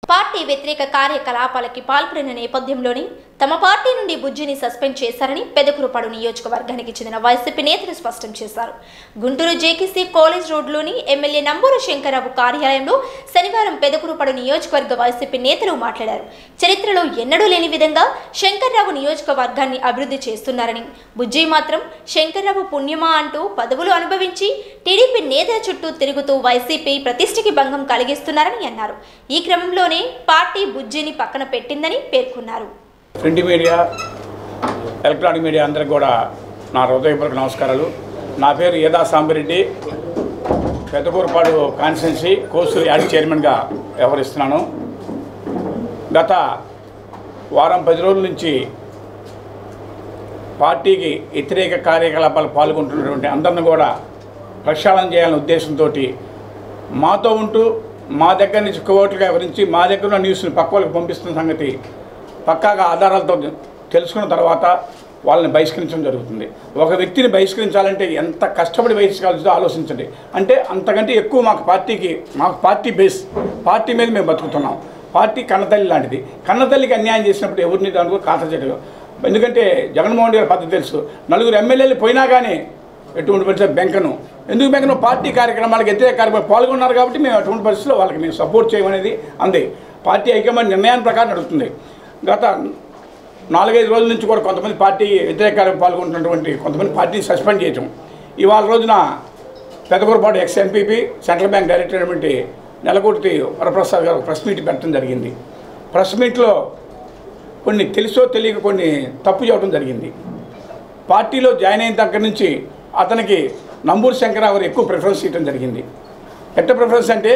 party వ్యతిరేక కార్యకలాపాలకి పాల్పడిన నేపథ్యంలోనే తమ పార్టీ నుండి బుజ్జిని సస్పెండ్ చేశారని పెదకురుపాడు నియోజకవర్గానికి చెందిన వైసీపీ నేతలు స్పష్టం చేశారు గుంటూరు జేకేసీ కాలేజ్ రోడ్లోని ఎమ్మెల్యే నంబూరు శంకర్రావు కార్యాలయంలో శనివారం పెదకురుపాడు నియోజకవర్గ వైసీపీ నేతలు మాట్లాడారు చరిత్రలో ఎన్నడూ లేని విధంగా శంకర్రావు నియోజకవర్గాన్ని అభివృద్ధి చేస్తున్నారని బుజ్జి మాత్రం శంకర్రావు పుణ్యమా అంటూ పదవులు అనుభవించి టీడీపీ నేతల చుట్టూ తిరుగుతూ వైసీపీ ప్రతిష్టకి భంగం కలిగిస్తున్నారని అన్నారు ఈ క్రమంలోనే పార్టీ బుజ్జిని పక్కన పెట్టిందని పేర్కొన్నారు ప్రింట్ మీడియా ఎలక్ట్రానిక్ మీడియా అందరికి కూడా నా హృదయపూర్వక నమస్కారాలు నా పేరు ఏదా సాంబిరెడ్డి పెద్దకూరపాడు కాన్స్టిట్యున్సీ కోసూరు యాడ్ చైర్మన్గా వ్యవహరిస్తున్నాను గత వారం పది రోజుల నుంచి పార్టీకి వ్యతిరేక కార్యకలాపాలు పాల్గొంటున్నటువంటి అందరిని కూడా ప్రక్షాళన చేయాలనే ఉద్దేశంతో మాతో ఉంటూ మా దగ్గర నుంచి కోట్లుగా వివరించి మా దగ్గర ఉన్న న్యూస్ని పక్క వాళ్ళకి పంపిస్తున్న సంగతి పక్కాగా ఆధారాలతో తెలుసుకున్న తర్వాత వాళ్ళని బహిష్కరించడం జరుగుతుంది ఒక వ్యక్తిని బహిష్కరించాలంటే ఎంత కష్టపడి బహిష్కరించాలో ఆలోచించండి అంటే అంతకంటే ఎక్కువ మాకు పార్టీకి మాకు పార్టీ బేస్ పార్టీ మీద మేము బతుకుతున్నాం పార్టీ కన్నతల్లి లాంటిది కన్నతల్లికి అన్యాయం చేసినప్పుడు ఎవరిని దానికి ఖాతా చేయడం ఎందుకంటే జగన్మోహన్ రెడ్డి గారి పద్ధతి తెలుసు నలుగురు ఎమ్మెల్యేలు పోయినా కానీ ఎటువంటి పరిస్థితి బెంకను ఎందుకు బెంకను పార్టీ కార్యక్రమాలకు వ్యతిరేక కార్యక్రమాలు పాల్గొన్నారు కాబట్టి మేము అటువంటి పరిస్థితుల్లో వాళ్ళకి మేము సపోర్ట్ చేయమనేది అంది పార్టీ హైకమాండ్ నిర్ణయాన్ని ప్రకారం నడుస్తుంది గత నాలుగైదు రోజుల నుంచి కూడా కొంతమంది పార్టీ వ్యతిరేక కార్యక్రమం పాల్గొంటున్నటువంటి కొంతమంది పార్టీని సస్పెండ్ చేయటం ఇవాళ రోజున Pedakurapadu ex MPP central bank director అయినటువంటి నెలకొట్టి వరప్రసాద్ గారు ప్రెస్ మీట్ పెట్టడం జరిగింది ప్రెస్ మీట్లో కొన్ని తెలుసో తెలియక కొన్ని తప్పు చేయడం జరిగింది పార్టీలో జాయిన్ అయిన దగ్గర నుంచి అతనికి నంబూరు శంకరావు ఎక్కువ ప్రిఫరెన్స్ ఇవ్వడం జరిగింది ఎట్ట ప్రిఫరెన్స్ అంటే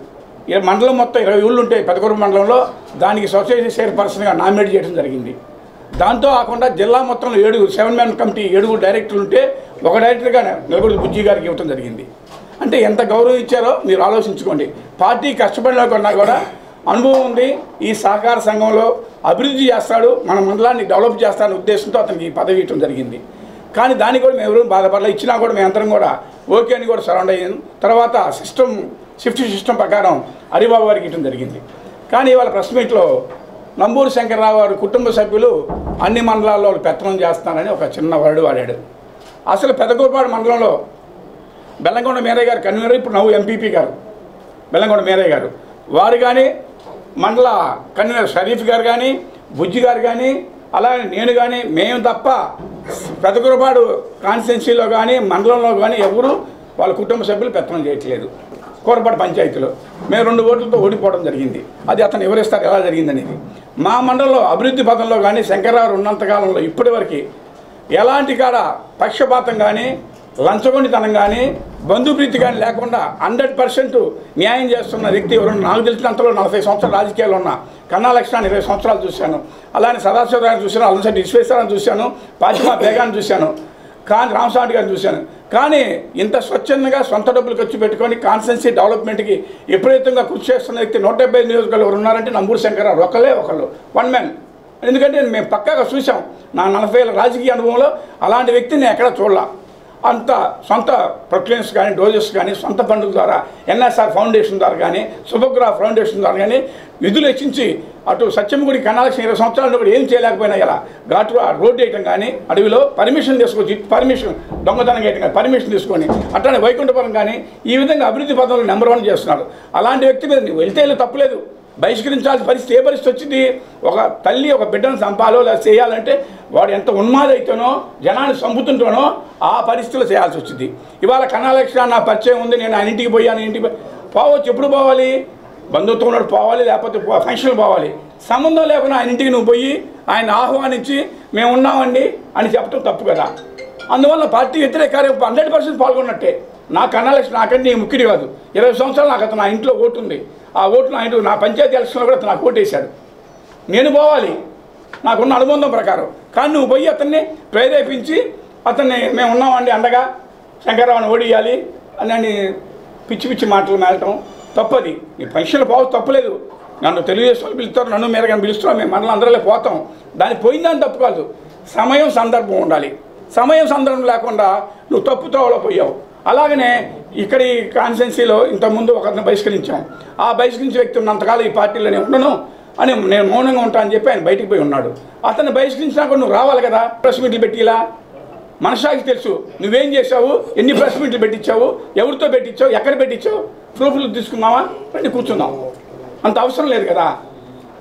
ఈ మండలం మొత్తం ఇరవై ఊళ్ళు ఉంటాయి పెదకూరు మండలంలో దానికి సొసైటీ చైర్పర్సన్గా నామినేట్ చేయడం జరిగింది దాంతో కాకుండా జిల్లా మొత్తంలో ఏడుగురు సెవెన్ మ్యాన్ కమిటీ ఏడుగురు డైరెక్టర్లు ఉంటే ఒక డైరెక్టర్గా నిలబడి బుజ్జి గారికి ఇవ్వడం జరిగింది అంటే ఎంత గౌరవం ఇచ్చారో మీరు ఆలోచించుకోండి పార్టీ కష్టపడినా కొన్నా కూడా అనుభవం ఉంది ఈ సహకార సంఘంలో అభివృద్ధి చేస్తాడు మన మండలాన్ని డెవలప్ చేస్తాడనే ఉద్దేశంతో అతనికి ఈ పదవి ఇవ్వడం జరిగింది కానీ దాన్ని కూడా మేము ఎవరు బాధపడలే ఇచ్చినా కూడా మేము అందరం కూడా ఓకే అని కూడా సరౌండ్ అయ్యాను తర్వాత సిస్టమ్ షిఫ్ట్ సిస్టమ్ ప్రకారం హరిబాబు గారికి ఇవ్వడం జరిగింది కానీ ఇవాళ ప్రెస్ మీట్లో నంబూరు శంకర్రావు గారి కుటుంబ సభ్యులు అన్ని మండలాల్లో వాళ్ళు పెత్తనం చేస్తానని ఒక చిన్న వర్డ్ వాడాడు అసలు పెదకూరుపాడు మండలంలో బెల్లంకొండ మేరయ్య గారు కన్వీనర్ ఇప్పుడు నవ్వు ఎంపీపీ గారు బెల్లంకొండ మేరయ్య గారు వారు కానీ మండల కన్వీనర్ షరీఫ్ గారు కానీ బుజ్జి గారు కానీ అలాగే నేను కానీ మేము తప్ప పెదకురపాడు కాన్స్టిట్యున్సీలో కానీ మండలంలో కానీ ఎవరు వాళ్ళ కుటుంబ సభ్యులు పెత్తనం చేయట్లేదు కూరపాడు పంచాయతీలో మేము రెండు ఓట్లతో ఓడిపోవడం జరిగింది అది అతను ఎవరిస్తారు ఎలా జరిగిందనేది మా మండలంలో అభివృద్ధి పథంలో కానీ శంకర్రావు ఉన్నంతకాలంలో ఇప్పటివరకు ఎలాంటి కాడ పక్షపాతం కానీ లంచగొండితనం కానీ బంధుప్రీతి కానీ లేకుండా హండ్రెడ్ పర్సెంట్ న్యాయం చేస్తున్న వ్యక్తి ఎవరు నాకు తెలిసినంతలో నలభై సంవత్సరాలు రాజకీయాలు ఉన్నా కన్నా లక్ష్మణ్ ఇరవై సంవత్సరాలు చూశాను అలానే సదాశివరావు చూశాను అలంశెట్టి విశ్వేశ్వరాన్ని చూశాను పాచిమా బేగాన్ని చూశాను కానీ రామస్వామి గారిని చూశాను కానీ ఇంత స్వచ్ఛందంగా సొంత డబ్బులు ఖర్చు పెట్టుకొని కాన్స్టెన్సీ డెవలప్మెంట్కి విపరీతంగా కృషి చేస్తున్న వ్యక్తి నూట డెబ్బై నియోజకవర్గాలు ఎవరు ఉన్నారంటే నంబూరు శంకరరావు ఒకళ్ళే ఒకళ్ళు వన్ మ్యాన్ ఎందుకంటే మేము పక్కాగా చూసాం నా నలభై ఏళ్ళ రాజకీయ అనుభవంలో అలాంటి వ్యక్తిని నేను ఎక్కడ చూడలా అంత సొంత ప్రొక్లైన్స్ కానీ డోజెస్ కానీ సొంత ఫండ్ల ద్వారా ఎన్ఎస్ఆర్ ఫౌండేషన్ ద్వారా కానీ శుభగ్రహ ఫౌండేషన్ ద్వారా కానీ నిధులు హెచ్చించి అటు సత్యమగుడి కనాలక్ష్మి ఇరవై సంవత్సరాలు కూడా ఏం చేయలేకపోయినా ఇలా ఘాటు ఆ రోడ్డు వేయటం కానీ అడవిలో పర్మిషన్ తీసుకొచ్చి పర్మిషన్ దొంగతనం వేయటం కానీ పర్మిషన్ తీసుకొని అట్లానే వైకుంఠపురం కానీ ఈ విధంగా అభివృద్ధి పదంలో నెంబర్ వన్ చేస్తున్నారు అలాంటి వ్యక్తి మీద నువ్వు వెళ్తే వెళ్ళు తప్పులేదు బహిష్కరించాల్సిన పరిస్థితి ఏ పరిస్థితి వచ్చింది ఒక తల్లి ఒక బిడ్డను చంపాలో లేదా చేయాలంటే వాడు ఎంత ఉన్మాద అయితేనో జనాన్ని చంపుతుంటానో ఆ పరిస్థితిలో చేయాల్సి వచ్చింది ఇవాళ కన్నాలక్ష్ణ నా పరిచయం ఉంది నేను ఆయన ఇంటికి పోయాను ఇంటికి పోయి- పోవచ్చు ఎప్పుడు పోవాలి బంధుత్వం ఉన్నాడు పోవాలి లేకపోతే పో- ఫంక్షన్ పోవాలి సంబంధం లేకుండా ఆయన ఇంటికి నువ్వు పోయి ఆయన ఆహ్వానించి మేము ఉన్నామండి అని చెప్పడం తప్పు కదా అందువల్ల పార్టీ వ్యతిరేక కార్యం హండ్రెడ్ పర్సెంట్ పాల్గొన్నట్టే నా కన్నాలక్ష్మి నాకంటే ముక్కిడి కాదు ఇరవై సంవత్సరాలు నాకు అతను నా ఇంట్లో ఓటు ఉంది ఆ ఓటు నా ఇంట్లో నా పంచాయతీ ఎలక్షన్లో కూడా అతను నాకు ఓటు వేశాడు నేను పోవాలి నాకున్న అనుబంధం ప్రకారం కానీ నువ్వు పోయి అతన్ని ప్రేరేపించి అతన్ని మేము ఉన్నామండి అండగా శంకరరావుని ఓడియాలి అని అని పిచ్చి పిచ్చి మాటలు మేలటం తప్పది నీ పెన్షన్ పోవచ్చు తప్పలేదు నన్ను తెలుగుదేశం వాళ్ళు పిలుస్తారు నన్ను మీరు కానీ పిలుస్తున్నాం మేము మనలో అందరిలో పోతాం దాన్ని పోయిందని తప్పు కాదు సమయం సందర్భం ఉండాలి సమయం సందర్భం లేకుండా నువ్వు తప్పు త్రోవలో పోయావు అలాగనే ఇక్కడ ఈ కాన్స్టెన్సీలో ఇంతకుముందు ఒకరిని బహిష్కరించాం ఆ బహిష్కరించిన వ్యక్తి ఉన్నంతకాలం ఈ పార్టీలోనే ఉండను అని నేను మౌనంగా ఉంటా అని చెప్పి ఆయన బయటికి పోయి ఉన్నాడు అతను బహిష్కరించినాక నువ్వు రావాలి కదా ప్రెస్ మీట్లు పెట్టి ఇలా మనసాకి తెలుసు నువ్వేం చేసావు ఎన్ని ప్రెస్ మీట్లు పెట్టించావు ఎవరితో పెట్టించావు ఎక్కడ పెట్టించావు ప్రూఫ్లు తీసుకున్నావా రండి కూర్చుందాం అంత అవసరం లేదు కదా